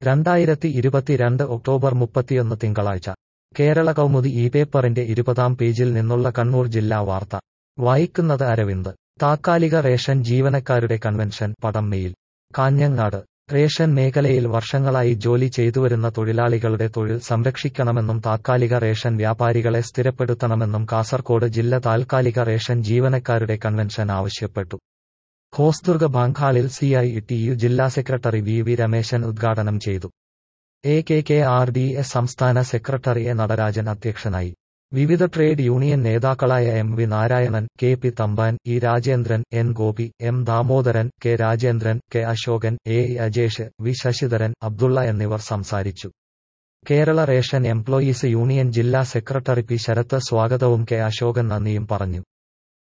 രണ്ടായിരത്തി ഇരുപത്തിരണ്ട് ഒക്ടോബർ മുപ്പത്തിയൊന്ന് തിങ്കളാഴ്ച കേരള കൗമുദി ഈ പേപ്പറിന്റെ ഇരുപതാം പേജിൽ നിന്നുള്ള കണ്ണൂർ ജില്ലാ വാർത്ത വായിക്കുന്നത് അരവിന്ദ് താത്കാലിക റേഷൻ ജീവനക്കാരുടെ കൺവെൻഷൻ പടം മെയിൽ കാഞ്ഞങ്ങാട് റേഷൻ മേഖലയിൽ വർഷങ്ങളായി ജോലി ചെയ്തുവരുന്ന തൊഴിലാളികളുടെ തൊഴിൽ സംരക്ഷിക്കണമെന്നും താത്കാലിക റേഷൻ വ്യാപാരികളെ സ്ഥിരപ്പെടുത്തണമെന്നും കാസർകോട് ജില്ല താൽക്കാലിക റേഷൻ ജീവനക്കാരുടെ കൺവെൻഷൻ ആവശ്യപ്പെട്ടു ഹോസ്ദുർഗ ബാങ്ക് ഹാളിൽ സി ഐ ടി യു ജില്ലാ സെക്രട്ടറി വി വി രമേശൻ ഉദ്ഘാടനം ചെയ്തു A K K R D S സംസ്ഥാന സെക്രട്ടറി എ നടരാജൻ അധ്യക്ഷനായി വിവിധ ട്രേഡ് യൂണിയൻ നേതാക്കളായ M V Narayanan K P Thampan E Rajendran N Gopi M Damodaran K Rajendran K Ashokan A E Ajesh V Sasidharan Abdulla എന്നിവർ സംസാരിച്ചു കേരള റേഷൻ എംപ്ലോയീസ് യൂണിയൻ ജില്ലാ സെക്രട്ടറി പി ശരത്ത് സ്വാഗതവും കെ അശോകൻ നന്ദിയും പറഞ്ഞു